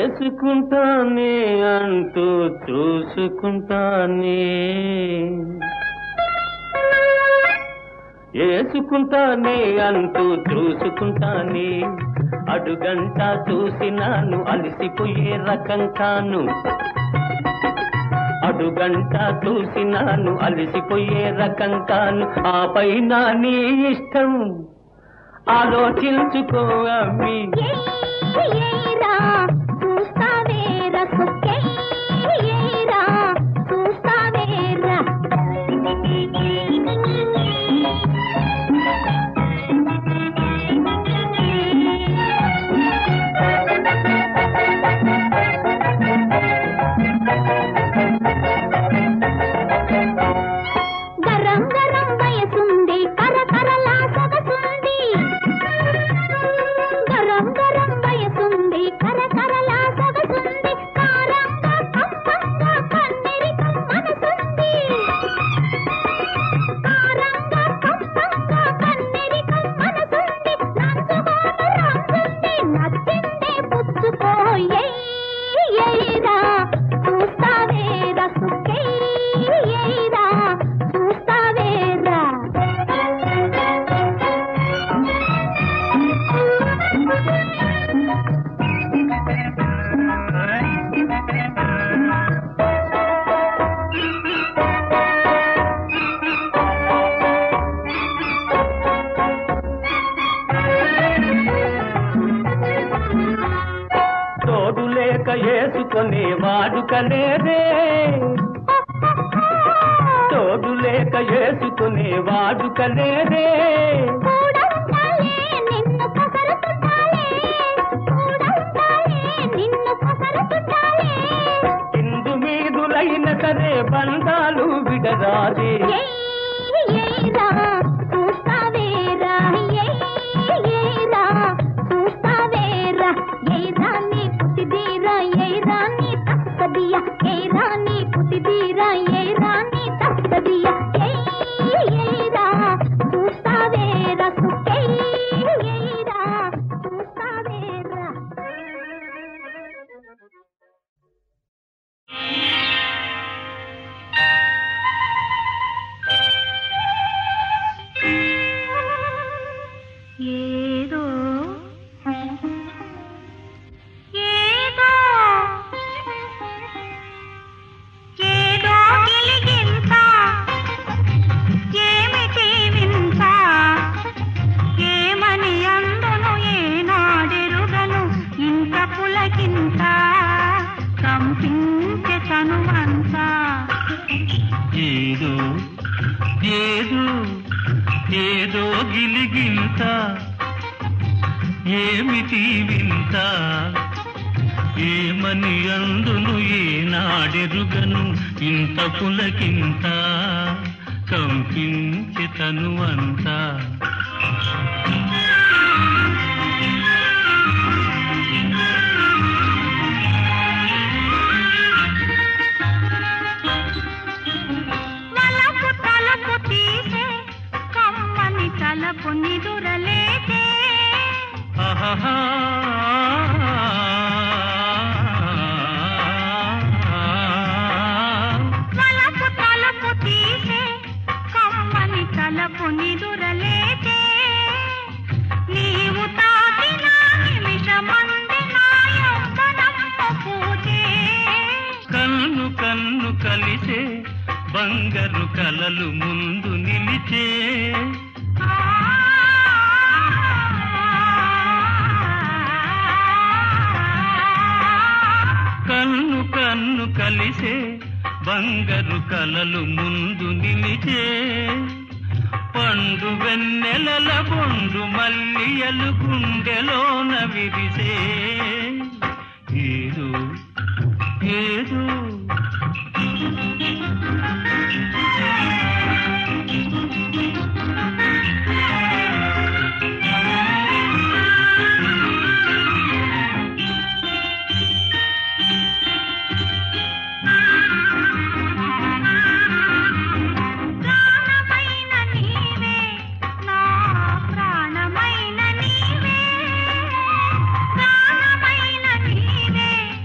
వేసుకుంటానే అంటూ చూసుకుంటానే వేసుకుంటానే అంటూ చూసుకుంటానే అడుగంట చూసినాను అలసిపోయే రకం కాను అడుగంట చూసినాను అలసిపోయే రకం కాను ఆ పైన నీ ఇష్టం ఆలోచించుకో అమ్మి ఏరా చూస్తావేరా సుక్కే ఏరా చూస్తావేరా గరం గరం వయసుంది కరకరలా సొగసుంది గరం గరం వయసుంది కరకరలా సొగసుంది కారంగా కమ్మంగా కన్నెరికం మనసుంది కారంగా కమ్మంగా కన్నెరికం మనసుంది నంచుకోను రంగుంది నచ్చింది పుచ్చుకో ఏయ్రా చూస్తావేరా సుక్కే ఏయ్రా చూస్తావేరా తోడు లేక వేసుకునే వాడుకలేదే తోడు లేక వేసుకునే వాడుకలేదే కూడంతాలే నిన్ను కసరతుంటాలే కూడంతాలే నిన్ను కసరతుంటాలే ఇందు మీదులైన సరే బంధాలు విడరాదే ఏయ్రా చూస్తావేరా ఏయ్రా చూస్తావేరా ఏయ్రా నీ కుతిదీరా ఏయ్రా నీ తక్కదియా ఏయ్రా నీ కుతిదీరా ఏయ్రా నీ తక్కదియా ఏయ్రా చూస్తావేరా సుక్కే ఏయ్రా చూస్తావేరా ఏదో ఏదో ఏదో గిలిగింత ఏమిటి వింత ఏమని అందును ఏనాడెరుగను ఇంత పులకింత కంపించే తనువంతా ఏదో ఏదో ఏదో గిలిగింత ఏమిటి వింత ఏమని అందును ఏనాడెరుగను ఇంత పులకింత కంపించి తనువంతా వలపు తలుపు తీసే కమ్మని తలపు నిదురలేదే ఆహాహా. వలపు తలుపు తీసే కమ్మని తలపు నిదురలేదే నీవు తాకిన నిమిషమంది నా యవ్వనము పూజే కన్ను కన్ను కలిసే బంగారు కలలు ముందు నిలిచే కన్ను కన్ను కలిసే బంగారు కలలు ముందు నిలిచే పండు వెన్నెలల బొండు మల్లియలు గుండెలోన విరిసే ఏదో ఏదో ప్రాణమైన నీవే నా ప్రాణమైన నీవే ప్రాణమైన నీవే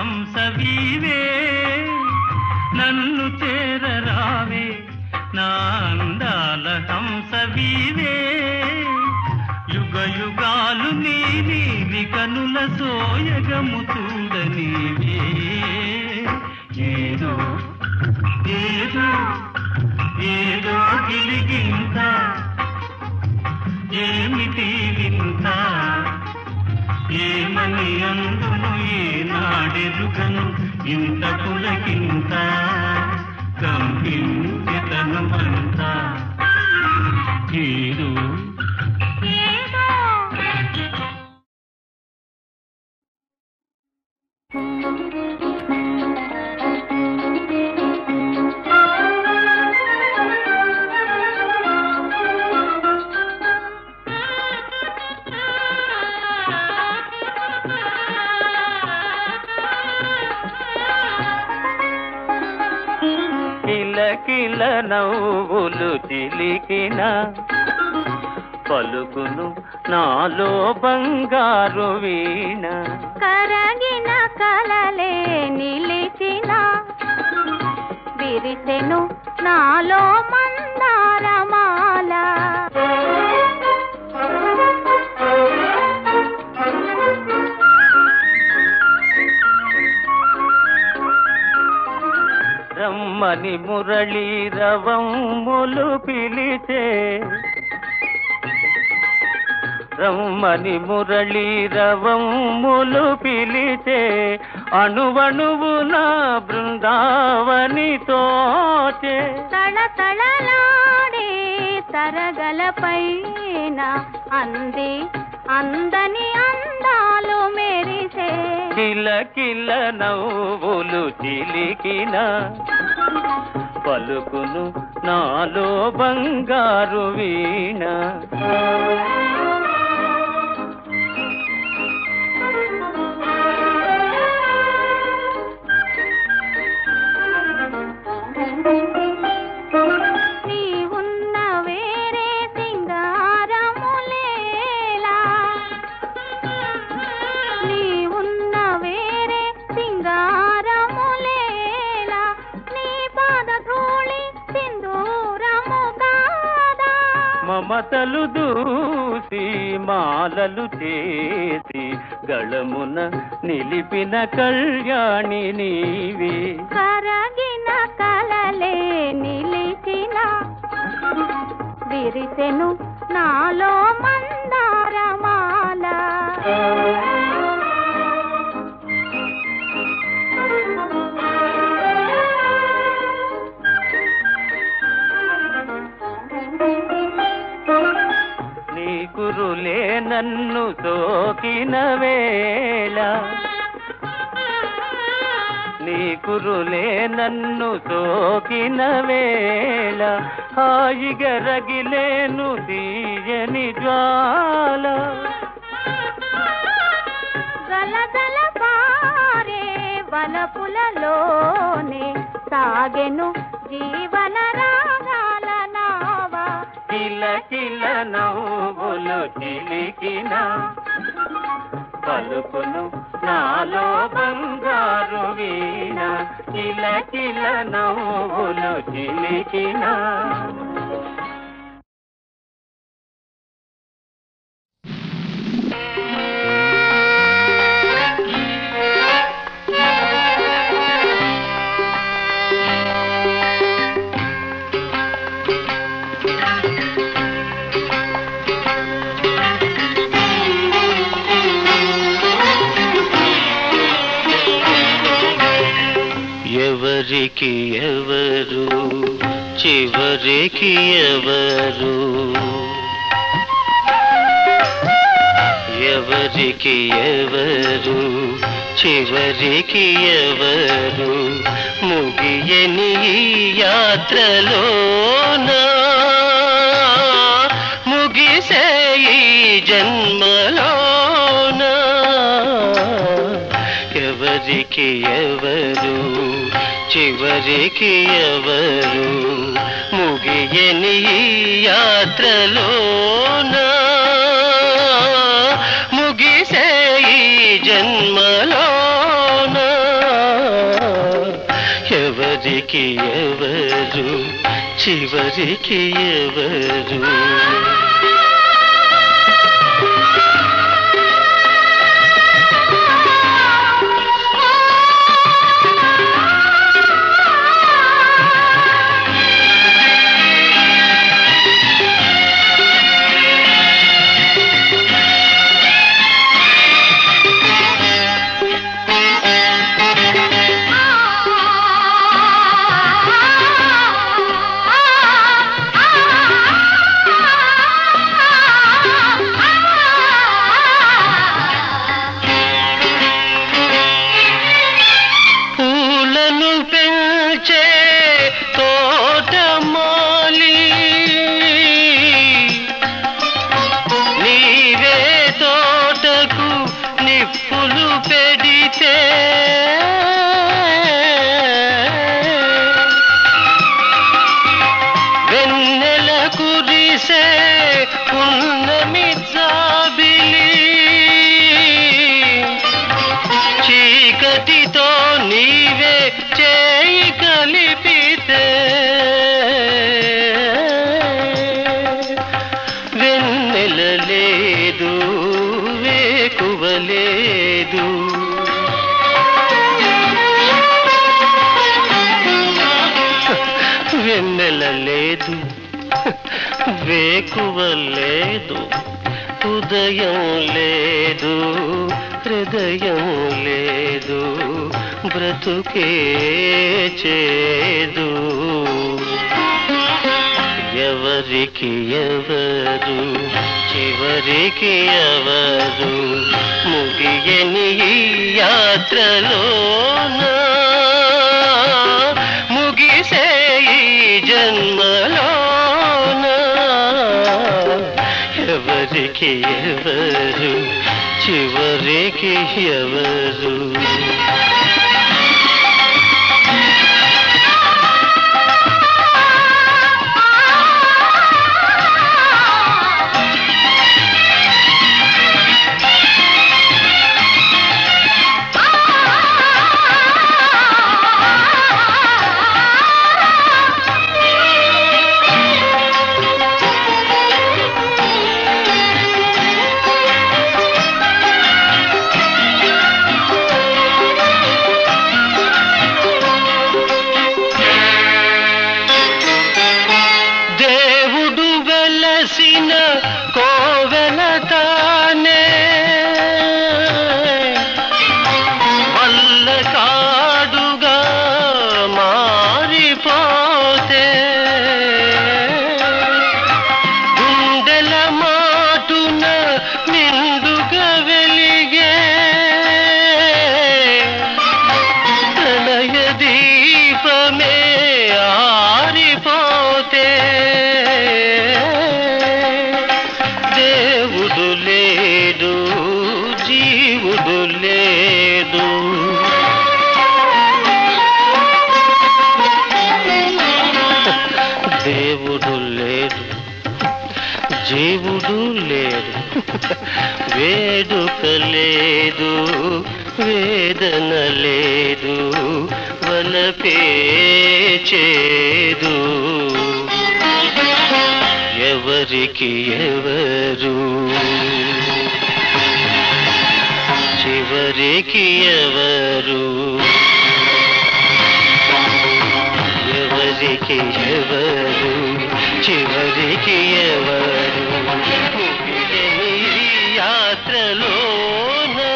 హంసవీవే నన్ను చేరరావే నా అందాల హంసవీవే యుగ యుగాలు నీ నీలి కనుల సోయగము చూడనీవే ఏదో ఏదో ఏదో గిలిగింత ఏమిటి వింత ఏమని అందును ఏనాడెరుగను ఇంత పులకింత కంపించతనమంతా ఏదో ఏదో కిలకిల నవ్వులు చిలికిన పలుకును నాలో బంగారు వీణ కరగిన కలలే నిలిచిన విరిసెను నాలో మందారమాల రమ్మని మురళీ రవములు పిలిచే రమ్మని మురళీ రవములు పిలిచే అణువణువు నా బృందావని తోచే తళతళలాడే తరగలపైన అంది అందని అందాలు మెరిసే కిలకిల నవ్వులు చిలికిన పలుకును నాలో బంగారు వీణ నీ ఉన్న వేరే సింగారములేలా నీ ఉన్న వేరే సింగారములేలా నీ పాద ధూళి సింధూరము కాదా మమతలు దూసి మాలలు చేసి గళమున నిలిపిన కళ్యాణి నీవే కరగిన కలలే నిలిచిన విరిసెను నాలో మందారమాల నీ కురులే నన్ను సోకిన వేళ నీ కురులే నన్ను సోకిన వేళ హాయిగా రగిలేను తీయని జ్వాల గలగల పారే వలపులలోనే సాగెను జీవన రాగాల నావా కిల కిల నవ్వులు చిలికిన పలుకును నాలో బంగారు వీణ కిల కిల నవ్వులు చిలికిన ఎవరికి ఎవరు చివరికి ఎవరు ఎవరికి ఎవరు చివరికి ఎవరు ముగియని ఈ యాత్రలోనా ముగిసే ఈ జన్మలోనా ఎవరికి ఎవరు చివరికి ఎవరు ముగియని ఈ యాత్రలోనా ముగిసే ఈ జన్మలోనా ఎవరికి ఎవరు చివరికి ఎవరు పూలను పెంచే తోటమాలి నీవే తోటకు నిప్పులు పెడితే వెన్నెల కురిసే పున్నమి జాబిలి చీకటితో నీవే చేయి కలిపితే వెన్నెల లేదు వేకువ లేదు వెన్నెల లేదు వేకువ లేదు ఉదయం లేదు హృదయం లేదు బ్రతుకే చేదు ఎవరికి ఎవరు చివరికి ఎవరు ముగియని ఈ యాత్రలోనా ముగిసే ఈ జన్మలోనా ఎవరికి ఎవరు చివరికి ఎవరు దేవుడు వెలసిన కోవెల తానే వల్ల కాడుగా మారిపోతే గుండెల మాటున నిండుగా వెలిగే ప్రణయ దీపమే ఆరిపోతే దేవుడు లేడు జీవుడు లేడు దేవుడు లేడు జీవుడు లేడు వేడుక లేదు వేదన లేదు వలపే చేదు ఎవరికి ఎవరు చివరికి ఎవరు ఎవరికి ఎవరు చివరికి ఎవరు ముగియని ఈ యాత్రలోనా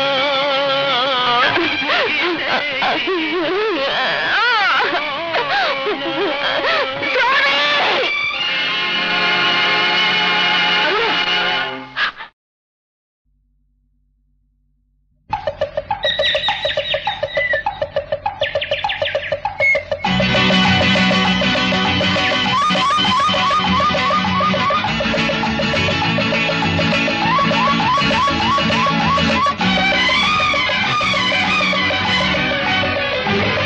ఆ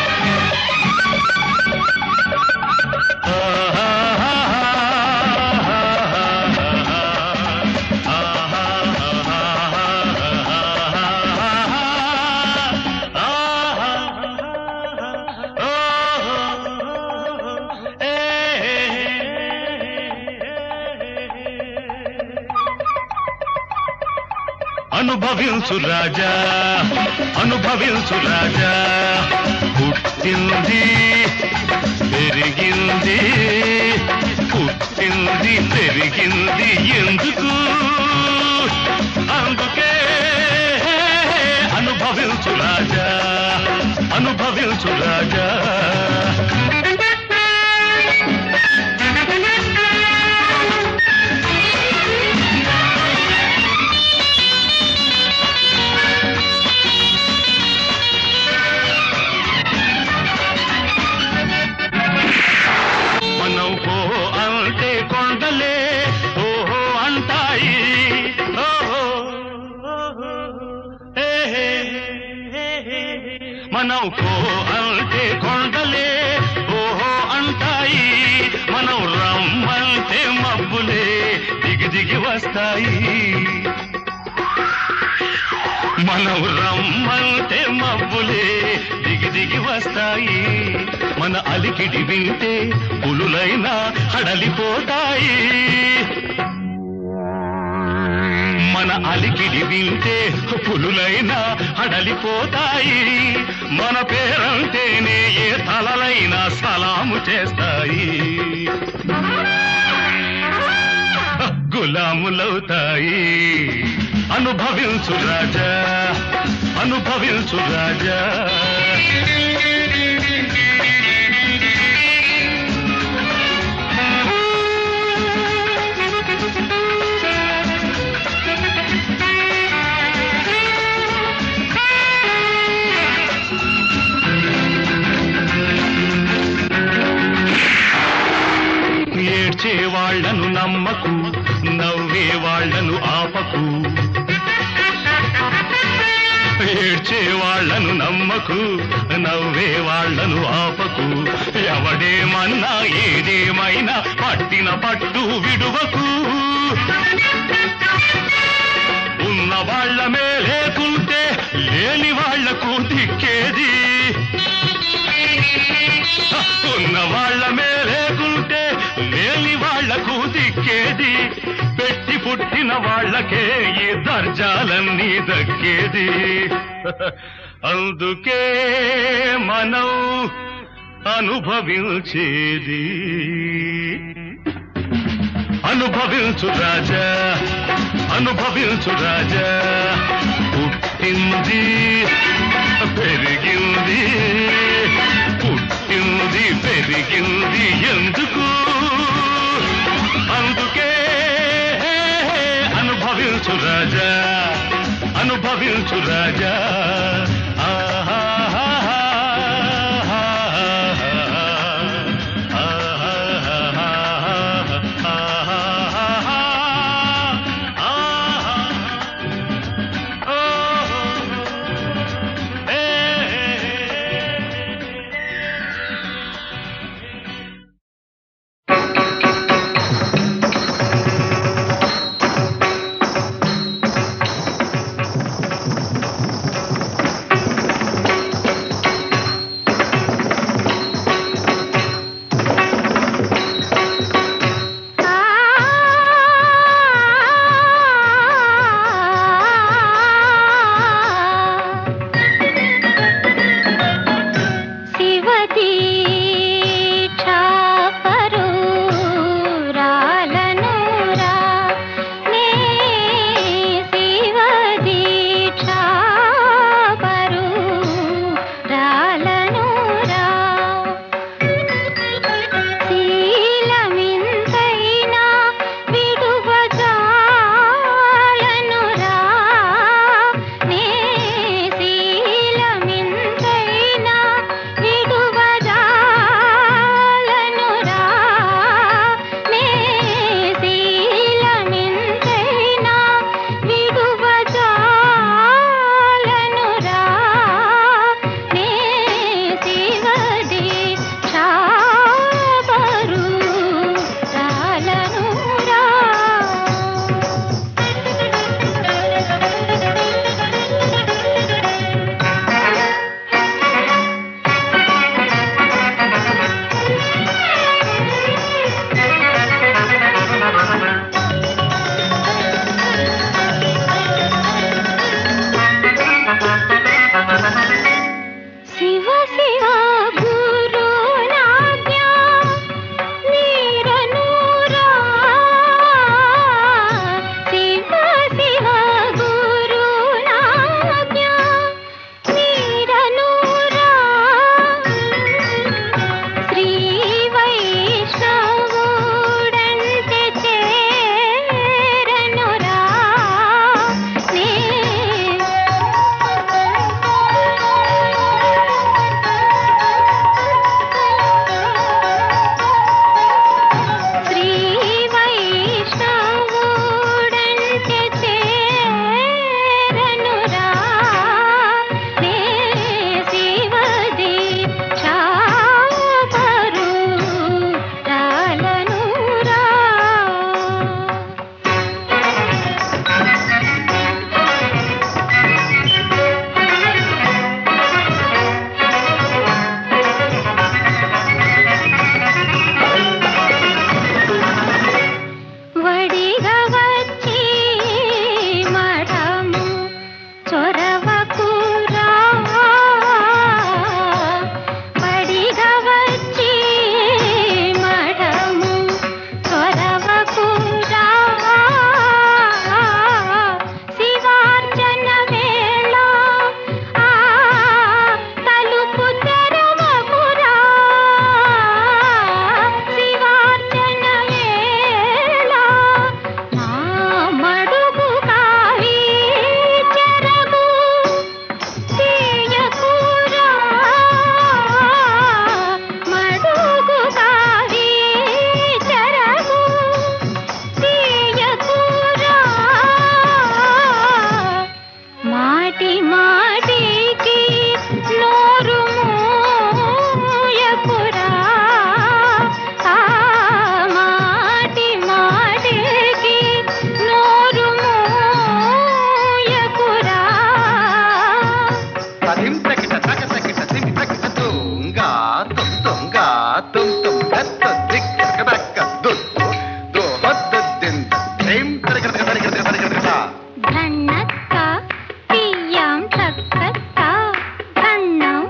అనుభవించు రాజా అనుభవించు రాజా పుట్టింది పెరిగింది పుట్టింది పెరిగింది ఎందుకు అందుకే అనుభవించు రాజా అనుభవించు రాజా మనం పో అంటే కొండలే ఓహో అంటాయి ఓహో ఓహో, హే, హే, హే, హే. మనం పో అంటే కొండలే ఓహో అంటాయి మనం రమ్మంటే మబ్బులే దిగి దిగి వస్తాయి మనం రమ్మంటే మబ్బులే దిగి దిగి వస్తాయి మన అలికిడి వింటే పులులైనా హడలిపోతాయి మన అలికిడి వింటే పులులైనా హడలిపోతాయి మన పేరంటేనే ఏ తలలైనా సలాము చేస్తాయి గులాములవుతాయి అనుభవించు రాజా అనుభవించు రాజా ఏడ్చే వాళ్లను నమ్మకు నవ్వే వాళ్లను ఆపకు ఏడ్చే వాళ్లను నమ్మకు నవ్వే వాళ్లను ఆపకు ఎవడేమన్నా ఏదేమైనా పట్టిన పట్టు విడువకు ఉన్న వాళ్ళ మేలేకుంటే లేని వాళ్లకు దిక్కేది ఉన్న వాళ్ళ మేలేకుంటే లేని వాళ్లకు దిక్కేది పెట్టి పుట్టిన వాళ్ళకే ఈ దర్జాలన్నీ దక్కేది అందుకే మనం అనుభవించేది అనుభవించు రాజా అనుభవించు రాజా పుట్టింది పెరిగింది పుట్టింది పెరిగింది ఎందుకు అందుకే అనుభవించు రాజా అనుభవించు రాజా సన్నక్క పియ్యం చక్కక్క కన్నం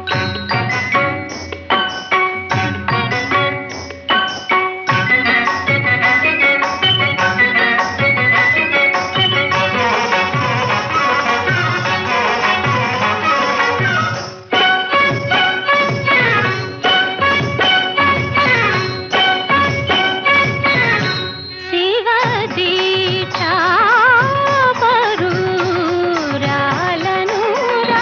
శివజీ చాపరూరాలను రా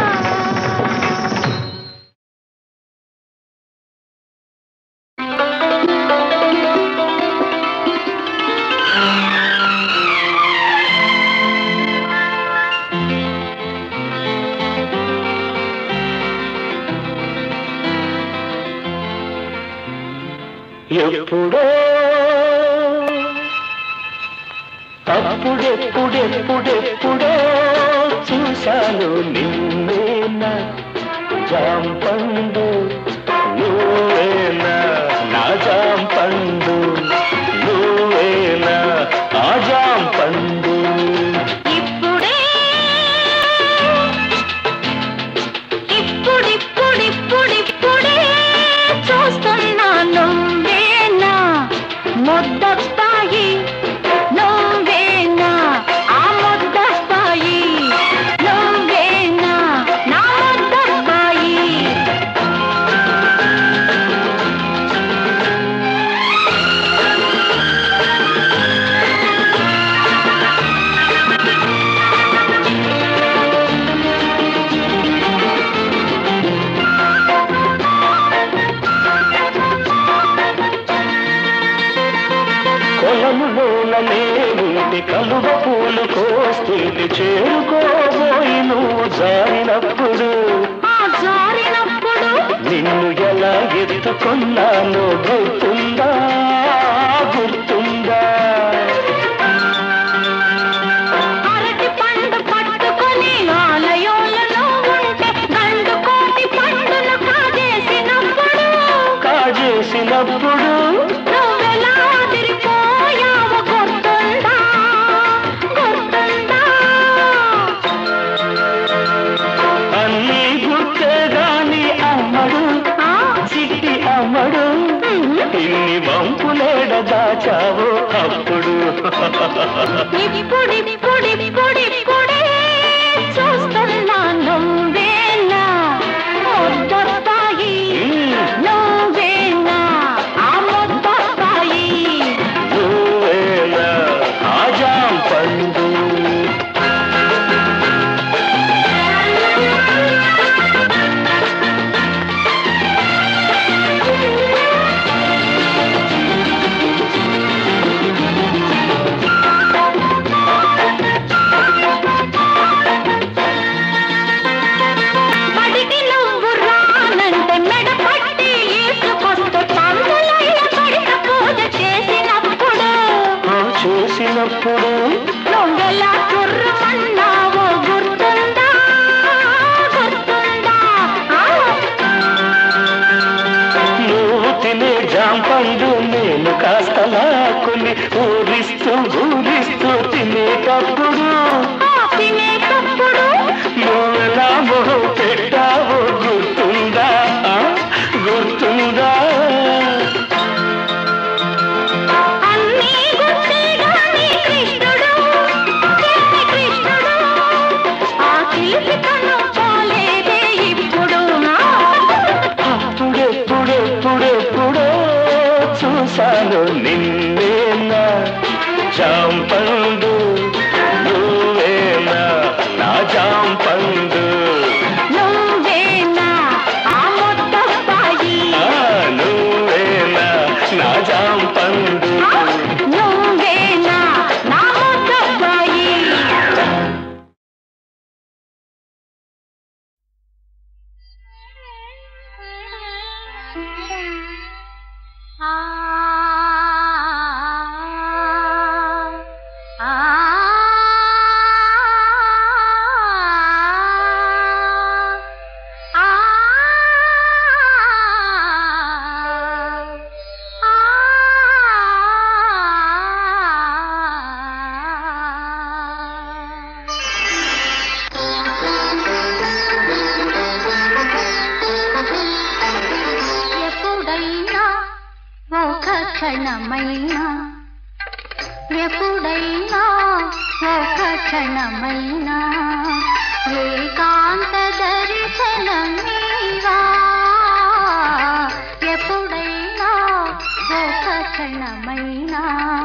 ఎప్పుడో అప్పుడెప్పుడెప్పుడెప్పుడో చూశాను నిన్నేనా జాంపండు నువ్వేనా నా జాంపండు నువ్వేనా ఆ జాంపండు ఇప్పుడే ఇప్పుడిప్పుడిప్పుడిప్పుడే చూస్తున్నా నువ్వేనా ముద్దస్తాయి నువ్వేనా ఆ ముద్దస్తాయి నువ్వేనా నా ముద్దస్తాయి కొలములోననే ఉండి కలువ పూలు కోస్తుంది చేరుకోబోయి నువ్వు జారినప్పుడు ఆ జారినప్పుడు నిన్ను ఎలా ఎత్తుకున్నానో గుర్తుందా గుర్తుందా అరటి పండు పట్టుకొని ఆలయంలో ఉంటే గండు కోటి పండును కాజేసినప్పుడు కాజేసినప్పుడు నువ్వెలా అదిరిపోయావు గుర్తుందా గుర్తుందా అన్నీ గుర్తే గాని అమ్మడు ఆ? చిట్టి అమ్మడు ఇన్ని వంపులేడ దాచావో అప్పుడు ఇప్పుడిప్పుడిప్పుడిప్పుడే చూస్తున్నా నువ్వేనా ముద్దస్తాయి నువ్వేనా ఆ ముద్దస్తాయి నువ్వేనా ఆజాం పండు పడికి నువ్వు రానంటే మెడ పట్టి ఈసుకొస్తూ పందులయ్య పడిన పూజ చేసినప్పుడు ఆ చేసినప్పుడు నువ్వెలా కుర్రమన్నావో గుర్తుందా గుర్తుందా ఆ? నువ్వు తినే జాంపండు నేను కాస్త లాక్కుని ఊరిస్తూ ఊరిస్తూ తినేటప్పుడు ఆ తినేటప్పుడు నువ్వెలా మొహం పెట్టావో గుర్తుందా ఆ? గుర్తుందా అన్నీ గుర్తే గాని కృష్ణుడు చిన్ని కృష్ణుడు ఆ చిలిపితనం పోలేదే ఇప్పుడు అప్పుడెప్పుడెప్పుడెప్పుడో చూశాను నిన్నేనా జాంపండు నువ్వేనా నా జాంపండు నువ్వేనా ఆ ముద్దస్తాయి ఆ, నువ్వేనా నా జాంపండు ఆ? నువ్వేనా నా ముద్దస్తాయి ఆ క్షణమైనా ఎప్పుడైనా ఒక క్షణమైనా ఏకాంత దర్శనమీవా ఎప్పుడైనా ఒక క్షణమైనా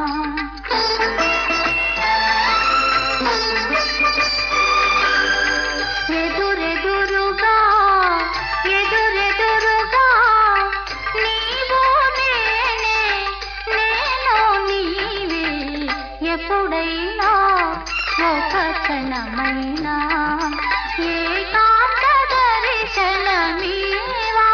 ఎదురెదురుగా ఎదురెదురుగా నీవు నేనే నేను నీవే ఎప్పుడైనా ఒక క్షణమైనా ఏకాంత దర్శనమీవా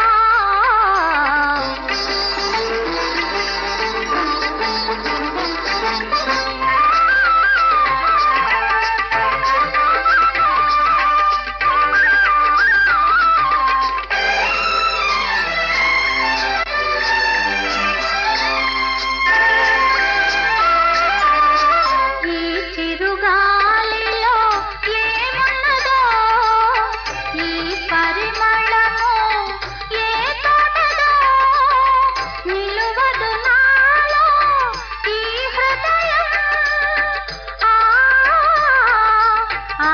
ఈ చిరుగాలిలో ఏమున్నదో ఈ పరిమళము ఏ తోటదో నిలువదు నాలో ఈ హృదయం ఆ ఆ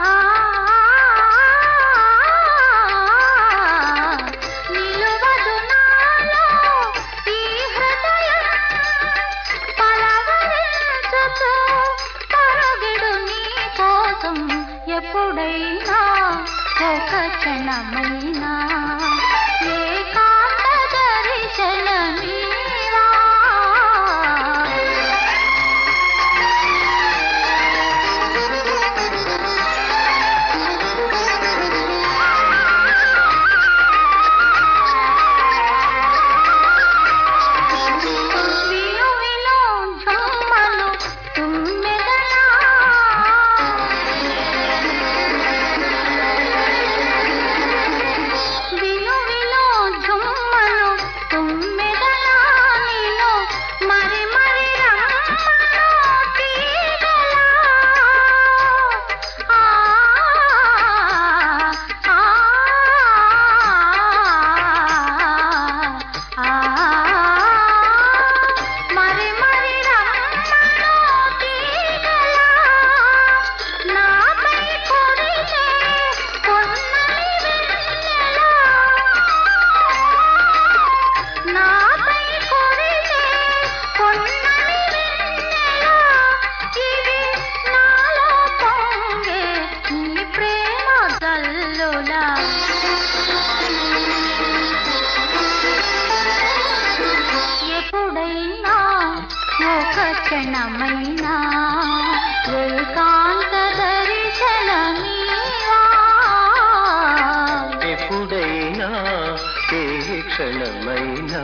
నిలువదు నాలో ఈ హృదయం పలవరించుతూ పరుగిడు నీ కోసం ఎప్పుడైనా ఒక క్షణమైనా ఏకాంత దర్శనమీవా విను విను ఝుమ్మను తుమ్మెదలా విను విను ఝుమ్మను తుమ్మెదలా నిన్ను మరి మరి రమ్మను తీగలా ఆ ఆ ఆ మరి మరి రమ్మను తీగలా నాపై కురిసే పొన్నని వెన్నెలా నాపై కురిసే పొన్నని వెన్నెలా ఇది నాలో పొంగే నీ ప్రేమ గల్లులా ఎప్పుడైనా ఒక క్షణమైనా ఏకాంత దర్శనమీవా ఎప్పుడైనా ఏ క్షణమైనా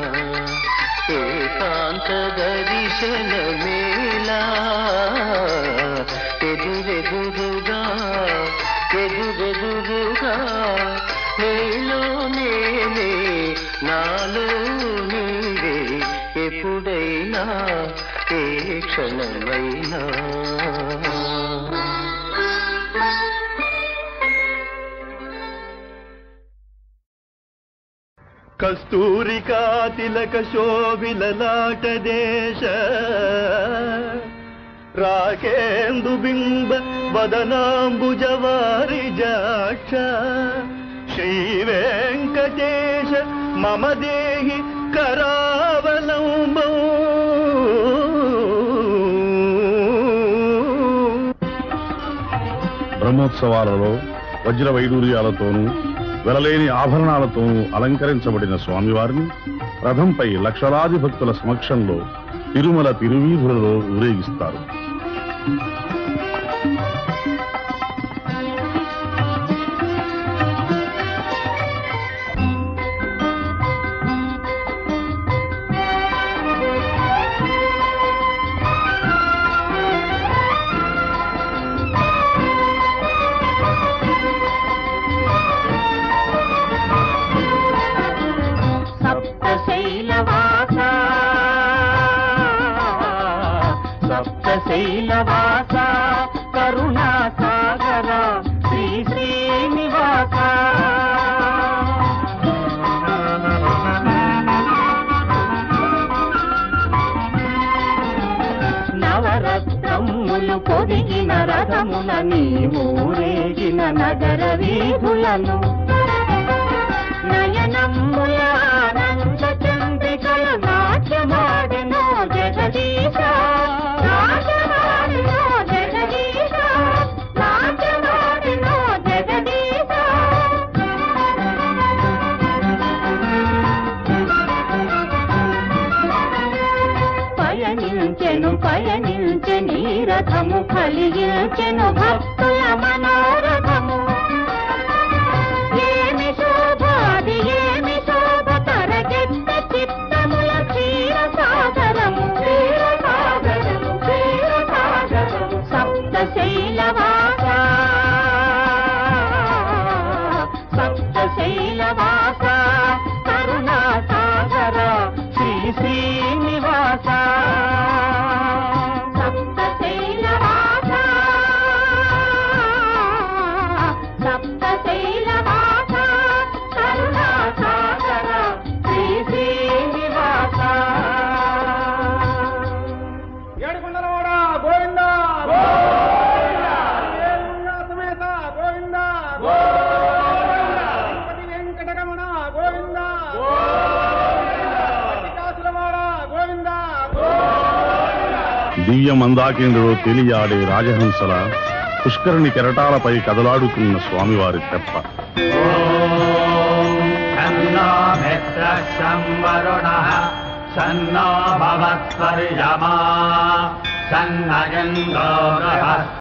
ఏకాంత దర్శనమేలా ఎదురెదురుగా ఎదురెదురుగా నీలో నేనే నాలో నీవే ఎప్పుడైనా ఏ క్షణమైనా కస్తూరికా తిలక శోభిలలాట దేశ రాకేందు బింబ వదనాంబుజవారి జాక్ష శ్రీ వెంకటేశ మమ దేహి కరావలంబం బ్రహ్మోత్సవాలలో వజ్ర వైడూర్యాలతోనూ వెలలేని ఆభరణాలతోనూ అలంకరించబడిన స్వామివారిని రథంపై లక్షలాది భక్తుల సమక్షంలో తిరుమల తిరువీధులలో ఊరేగిస్తారు సప్తశైలవాస సప్తశైలవాస నీ ఊరేగిన నగర వీధులను నయనమ్ముల ఆనంద చంద్రికల నాట్యమాడెనో జగదీశ నాట్యమాడెనో జగదీశ నాట్యమాడెనో జగదీశ పయనించెను పయనించె నీరథము కలిగించెను భక్తుల మనోరథము ఏమి శోభ అది ఏమి శోభ తరగెత్త చిత్తముల క్షీర సాగరము క్షీర సాగరము క్షీర సాగరము సప్త శైలవాస సప్త శైలవాస కరుణా సాగర శ్రీ శ్రీనివాస సప్త శైలవాస సప్త శైలవాస కరుణా సాగర శ్రీ శ్రీనివాస ఏడుకొండలవాడ గోవింద ఏడుకొండ సమేత గోవింద తిరుపతి వెంకటరమణ గోవింద పట్టికాసులవాడ గోవింద దివ్య మందాకేంద్రుడు తెలియాడే రాజహంసల పుష్కరిణి కెరటాలపై కదలాడుతున్న స్వామివారి తెప్ప సన్నో మిత్ర సంవరుణ సన్నో భవత్వర్యమా సన్నయందో